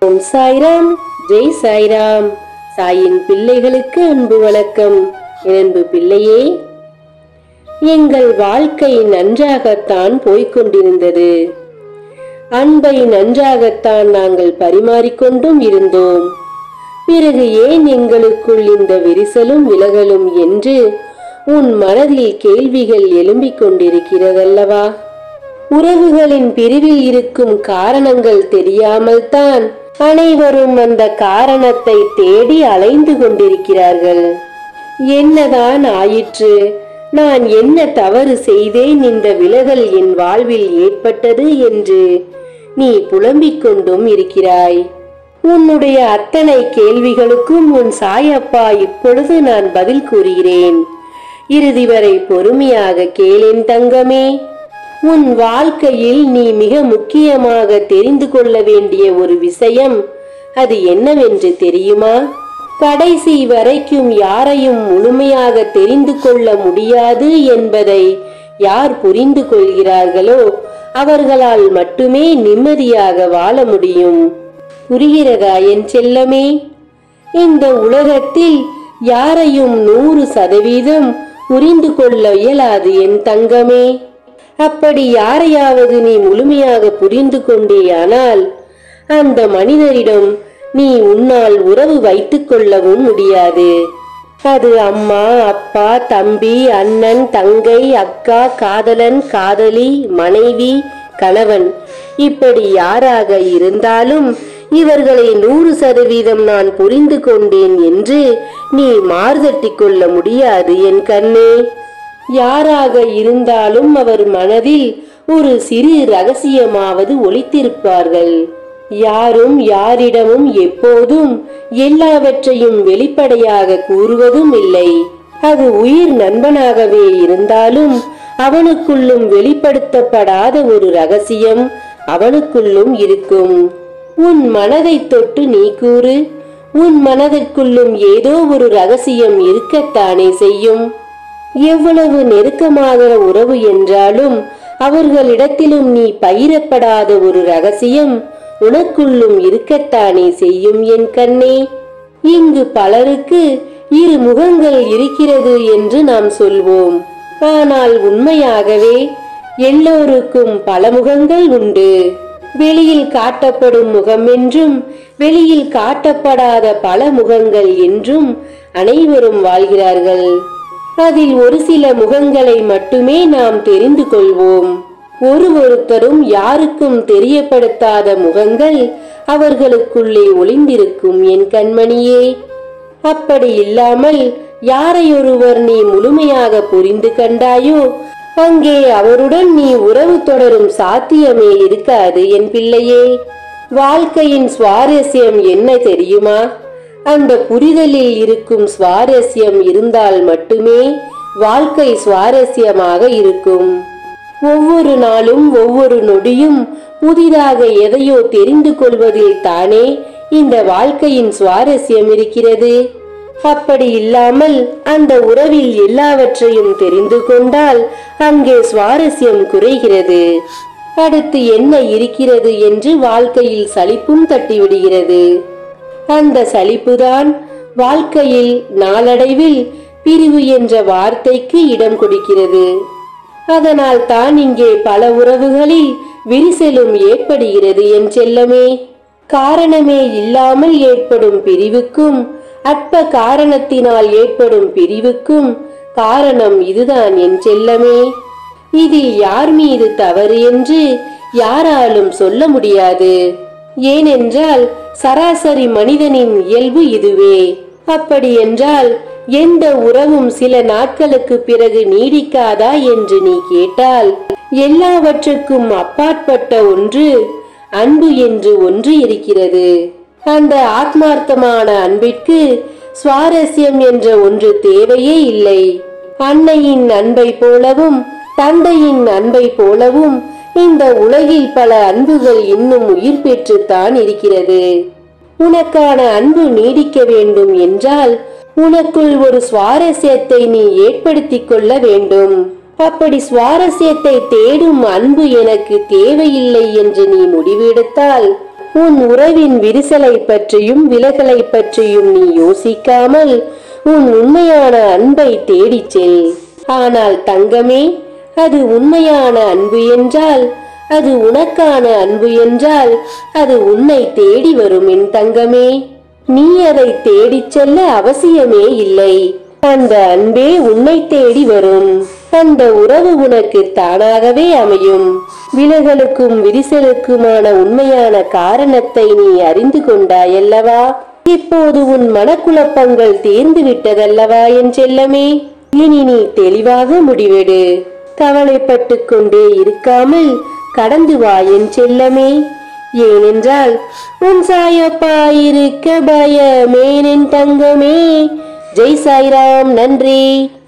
ஓம் சாய்ராம் ஜெய் சாய்ராம் சாயின் பிள்ளைகளுக்கு அன்பு வணக்கம் என் அன்பு பிள்ளையே எங்கள் வாழ்க்கை நன்றாகத்தான் போய்க் கொண்டிருந்தது அன்பை நன்றாகத்தான் நாங்கள் பரிமாறிக்கொண்டும் இருந்தோம் பிறகு ஏன் எங்களுக்குள் இந்த விரிசலும் விலகலும் என்று உன் மனதில் கேள்விகள் எழும்பிக் கொண்டிருக்கிறதல்லவா உறவுகளின் பிரிவில் இருக்கும் காரணங்கள் தெரியாமல் தான் அனைவரும் அந்த காரணத்தை தேடி அலைந்து கொண்டிருக்கிறார்கள் என்னதான் ஆயிற்று நான் என்ன தவறு செய்தேன் இந்த விலகல் என் வாழ்வில் ஏற்பட்டது என்று நீ புலம்பிக் கொண்டும் இருக்கிறாய் உன்னுடைய அத்தனை கேள்விகளுக்கும் உன் சாயப்பா இப்பொழுது நான் பதில் கூறுகிறேன் இறுதி வரை பொறுமையாக கேளேன் தங்கமே உன் வாழ்க்கையில் நீ மிக முக்கியமாக தெரிந்து கொள்ள வேண்டிய ஒரு விஷயம் அது என்னவென்று தெரியுமா கடைசி வரைக்கும் யாரையும் முழுமையாக தெரிந்து கொள்ள முடியாது என்பதை யார் புரிந்து கொள்கிறார்களோ அவர்களால் மட்டுமே நிம்மதியாக வாழ முடியும் புரிகிறதா என் செல்லமே இந்த உலகத்தில் யாரையும் நூறு சதவீதம் புரிந்து கொள்ள இயலாது என் தங்கமே அப்படி யாரையாவது நீ முழுமையாக புரிந்து கொண்டேயானால் அந்த மனிதரிடம் நீ உன்னால் உறவு வைத்துக் கொள்ளவும் முடியாது அது அம்மா அப்பா தம்பி அண்ணன் தங்கை அக்கா காதலன் காதலி மனைவி கணவன் இப்படி யாராக இருந்தாலும் இவர்களை நூறு சதவீதம் நான் புரிந்து கொண்டேன் என்று நீ மார்தட்டிக் கொள்ள முடியாது என் கண்ணே யாராக இருந்தாலும் அவர் மனதில் ஒரு சிறு ரகசியமாவது ஒளித்திருப்பார்கள் யாரும் யாரிடமும் எப்போதும் எல்லாவற்றையும் வெளிப்படையாக கூறுவதும் இல்லை அது உயிர் நண்பனாகவே இருந்தாலும் அவனுக்குள்ளும் வெளிப்படுத்தப்படாத ஒரு ரகசியம் அவனுக்குள்ளும் இருக்கும் உன் மனதை தொட்டு நீ கூறு உன் மனதிற்குள்ளும் ஏதோ ஒரு ரகசியம் இருக்கத்தானே செய்யும் எவ்வளவு நெருக்கமாக உறவு என்றாலும் அவர்களிடத்திலும் நீ பயிரப்படாத ஒரு ரகசியம் உனக்குள்ளும் இருக்கத்தானே செய்யும் என் கண்ணே இங்கு பலருக்கு இரு முகங்கள் இருக்கிறது என்று நாம் சொல்வோம் ஆனால் உண்மையாகவே எல்லோருக்கும் பல முகங்கள் உண்டு வெளியில் காட்டப்படும் முகம் என்றும் வெளியில் காட்டப்படாத பல முகங்கள் என்றும் அனைவரும் வாழ்கிறார்கள் அதில் ஒரு சில முகங்களை மட்டுமே நாம் தெரிந்து கொள்வோம் ஒரு ஒருத்தரும் யாருக்கும் தெரியப்படுத்தாத முகங்கள் அவர்களுக்குள்ளே ஒளிந்திருக்கும் என் கண்மணியே அப்படி இல்லாமல் யாரையொருவர் நீ முழுமையாக புரிந்து கண்டாயோ அங்கே அவருடன் நீ உறவு தொடரும் சாத்தியமே இருக்காது என் பிள்ளையே வாழ்க்கையின் சுவாரஸ்யம் என்ன தெரியுமா அந்த புரிதலில் இருக்கும் சுவாரஸ்யம் இருந்தால் மட்டுமே வாழ்க்கை சுவாரஸ்யமாக இருக்கும் ஒவ்வொரு நாளும் ஒவ்வொரு நொடியும் புதிதாக எதையோ தெரிந்து கொள்வதில் தானே இந்த வாழ்க்கையின் சுவாரஸ்யம் இருக்கிறது அப்படி இல்லாமல் அந்த உறவில் எல்லாவற்றையும் தெரிந்து கொண்டால் அங்கே சுவாரஸ்யம் குறைகிறது அடுத்து என்ன இருக்கிறது என்று வாழ்க்கையில் சலிப்பும் தட்டிவிடுகிறது அந்த சலிப்புதான் வாழ்க்கையில் நாளடைவில் பிரிவு என்ற வார்த்தைக்கு இடம் கொடுக்கிறது அதனால் தான் இங்கே பல உறவுகளில் விரிசலும் ஏற்படுகிறது என் செல்லமே காரணமே இல்லாமல் ஏற்படும் பிரிவுக்கும் அற்ப காரணத்தினால் ஏற்படும் பிரிவுக்கும் காரணம் இதுதான் என் செல்லமே இதில் யார் மீது தவறு என்று யாராலும் சொல்ல முடியாது ஏனென்றால் சராசரி மனிதனின் இயல்பு இதுவே அப்படி என்றால் எந்த உறவும் சில நாட்களுக்கு பிறகு நீடிக்காதா என்று நீ கேட்டால் எல்லாவற்றுக்கும் அப்பாற்பட்ட ஒன்று அன்பு என்று ஒன்று இருக்கிறது அந்த ஆத்மார்த்தமான அன்பிற்கு சுவாரஸ்யம் என்ற ஒன்று தேவையே இல்லை அன்னையின் அன்பை போலவும் தந்தையின் அன்பை போலவும் இந்த உலகில் பல அன்புகள் இன்னும் உயிர் பெற்றுத்தான் இருக்கிறது உனக்கான அன்பு நீடிக்க வேண்டும் என்றால் உனக்குள் ஒரு சுவாரஸ்யத்தை நீ ஏற்படுத்திக் கொள்ள வேண்டும் அப்படி சுவாரஸ்யத்தை தேடும் அன்பு எனக்கு தேவையில்லை என்று நீ முடிவெடுத்தால் உன் உறவின் விரிசலை பற்றியும் விலகலை பற்றியும் நீ யோசிக்காமல் உன் உண்மையான அன்பை தேடிச் செல் ஆனால் தங்கமே அது உண்மையான அன்பு என்றால் அது உனக்கான அன்பு என்றால் அது உன்னை தேடி வரும் என் தங்கமே நீ அதை தேடிச் செல்ல அவசியமே இல்லை அந்த அன்பே உன்னை தேடி வரும் அந்த உறவு உனக்கு தானாகவே அமையும் விலகலுக்கும் விரிசலுக்குமான உண்மையான காரணத்தை நீ அறிந்து கொண்டாயல்லவா இப்போது உன் மனக்குழப்பங்கள் தேர்ந்து விட்டதல்லவா என் செல்லமே இனி நீ தெளிவாக முடிவெடு கவலைப்பட்டு கொண்டே இருக்காமல் கடந்து வா என் செல்லமே ஏனென்றால் உன் சாயப்பா இருக்க பயமேனின் தங்கமே ஜெய் சாய்ராம் நன்றி